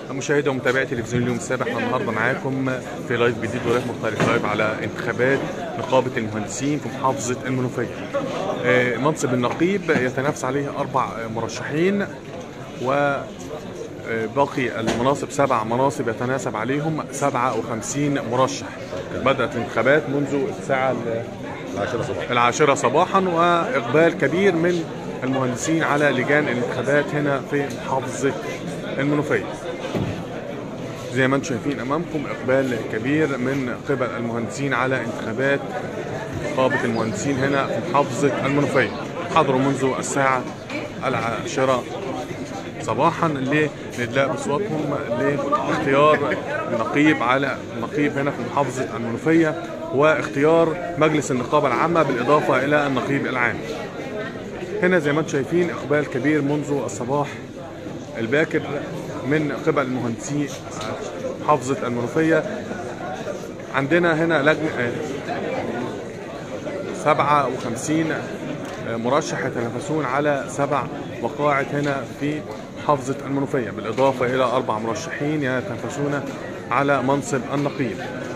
مشاهدة ومتابعي تلفزيون اليوم السابع احنا النهارده معاكم في لايف جديد ولايف مختلف لايف على انتخابات نقابة المهندسين في محافظة المنوفية. آه، منصب النقيب يتنافس عليه أربع مرشحين و آه، باقي المناصب سبع مناصب يتناسب عليهم 57 مرشح. بدأت الانتخابات منذ الساعة ال- العاشرة صباحا العاشرة صباحا وإقبال كبير من المهندسين على لجان الانتخابات هنا في محافظة المنوفية زي ما انتم شايفين أمامكم إقبال كبير من قبل المهندسين على انتخابات نقابة المهندسين هنا في محافظة المنوفية حضروا منذ الساعة العاشرة صباحا لإدلاء أصواتهم لاختيار نقيب على نقيب هنا في محافظة المنوفية واختيار مجلس النقابة العامة بالإضافة إلى النقيب العام هنا زي ما انتم شايفين إقبال كبير منذ الصباح الباكر من قبل المهندسين محافظة المنوفية عندنا هنا لجنة 57 مرشح يتنافسون على سبع مقاعد هنا في محافظة المنوفية بالإضافة إلى أربع مرشحين يتنافسون على منصب النقيب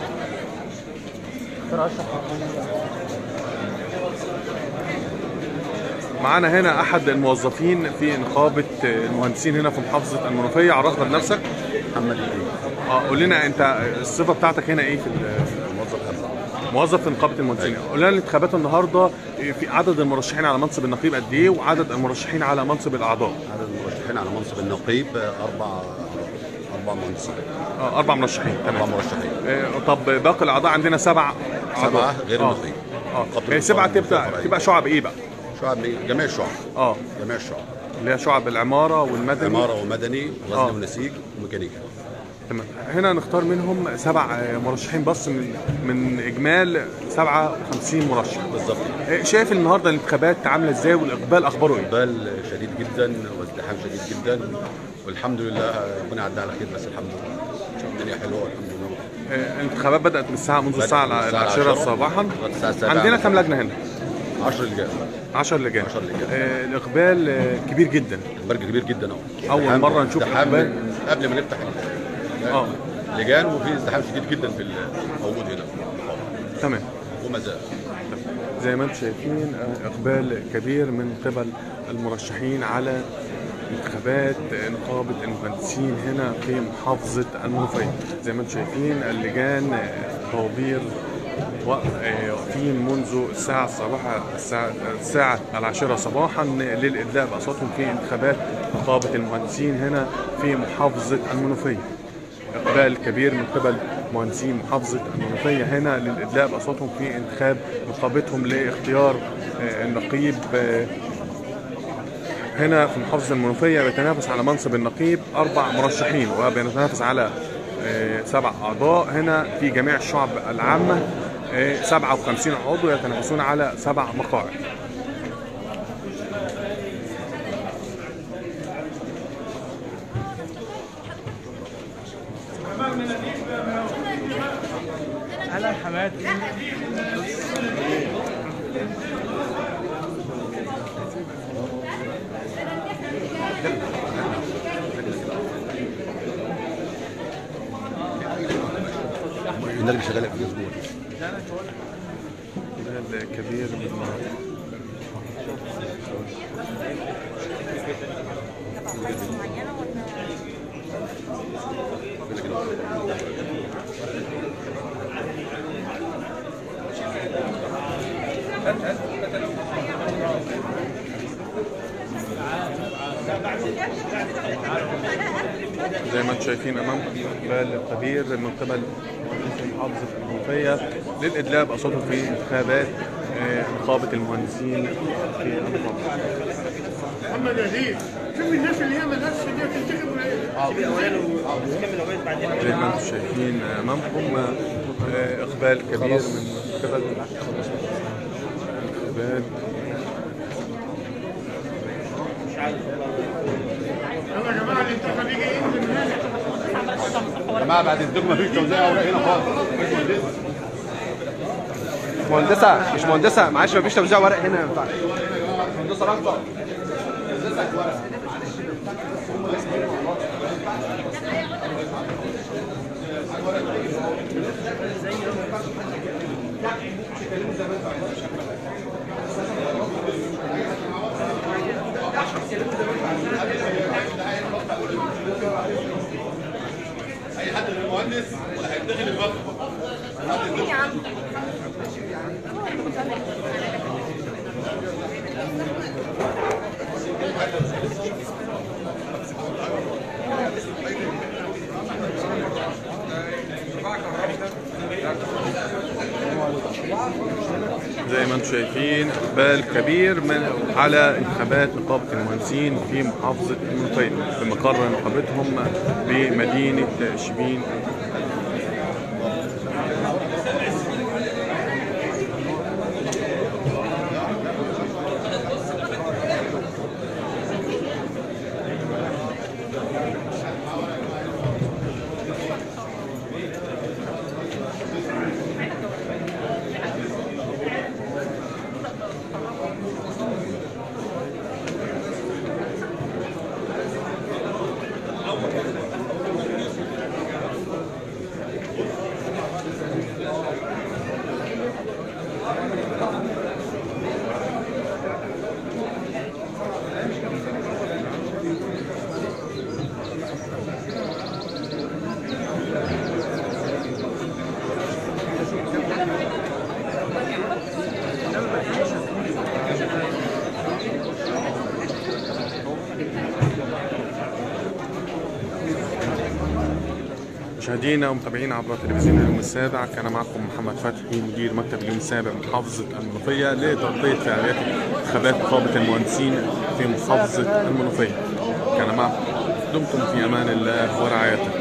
معانا هنا أحد الموظفين في نقابة المهندسين هنا في محافظة المنوفية عرفنا بنفسك محمد الدين اه قول لنا أنت الصفة بتاعتك هنا إيه في ال- موظف أمن موظف في نقابه المهندسين قول لنا الانتخابات النهارده في عدد المرشحين على منصب النقيب قد ايه وعدد المرشحين على منصب الاعضاء عدد المرشحين على منصب النقيب أربع أربع مهندسين آه اربع مرشحين أربع تمام مرشحين آه طب باقي الاعضاء عندنا سبع سبعة أعضاء. غير آه. النقيب اه نقابة يعني سبعه المهندسين تبقى الفرعية. تبقى شعب ايه بقى شعب جميع الشعب اه جميع الشعب اللي هي شعب العماره والمدني عمارة ومدني آه. وغزل ونسيج وميكانيكا تمام هنا نختار منهم سبع آه، مرشحين بس من من اجمال 57 مرشح بالظبط آه، شايف النهارده الانتخابات عامله ازاي والاقبال اخباره ايه إقبال شديد جدا وازدحام شديد جدا والحمد لله ربنا يعدي على خير بس الحمد لله الدنيا حلوة والحمد لله آه، الانتخابات بدات من الساعه منذ بدأت الساعه من الساعة العاشره العاشرة صباحا لغاية الساعة السابعة عندنا مساء. كام لجنه هنا 10 لجان 10 لجان 10 لجان. آه الاقبال آه كبير جدا برج كبير جدا اهو أول ازدحام- مرة نشوف ازدحام إقبال. من قبل ما نفتح ال- اه لجان وفي ازدحام شديد جدا في ال- موجود هنا تمام وما زال زي ما انتم شايفين آه اقبال كبير من قبل المرشحين على انتخابات آه، نقابه المهندسين هنا في محافظه المنوفيه زي ما انتم شايفين اللجان آه، طوابير واقفين منذ الساعة الصباح الساعة, الساعة العاشرة صباحا للإدلاء بأصواتهم في انتخابات نقابة المهندسين هنا في محافظة المنوفية إقبال كبير من قبل مهندسين محافظة المنوفية هنا للإدلاء بأصواتهم في انتخاب نقابتهم لاختيار آه، النقيب آه، هنا في محافظة المنوفية بيتنافس على منصب النقيب أربع مرشحين وبيتنافس على آه، سبع أعضاء هنا في جميع الشعب العامة آه، 57 عضو يتنافسون على سبع مقاعد على حماد اللجنه شغاله في اسبوع إقبال كبير من زي ما انتم شايفين امامكم اقبال كبير من قبل رئيس محافظه المنوفيه للادلاء باصواتهم في انتخابات آه، نقابه المهندسين في المحافظه. محمد عزيز شوف الناس اللي هي مدرسة دي بتنتخب ولا ايه؟ زي ما انتم شايفين امامكم آه، اقبال كبير من قبل انتخابات يلا يا جماعة الانتخاب يجي ينزل هنا يا جماعه بعد اذنكم مفيش توزيع اوراق هنا خالص مهندسه مش مهندسه معلش مفيش توزيع ورق هنا ما ينفعش مهندسه رافضه زي ما انتم شايفين اقبال كبير من على انتخابات نقابه المهندسين في محافظه المنوفيه بمقر نقابتهم بمدينه شبين مشاهدينا ومتابعينا عبر تلفزيون اليوم السابع كان معكم محمد فتحي مدير مكتب اليوم السابع محافظة المنوفية لتغطية فعاليات انتخابات نقابة المهندسين في محافظة المنوفية كان معكم دمتم في أمان الله ورعايته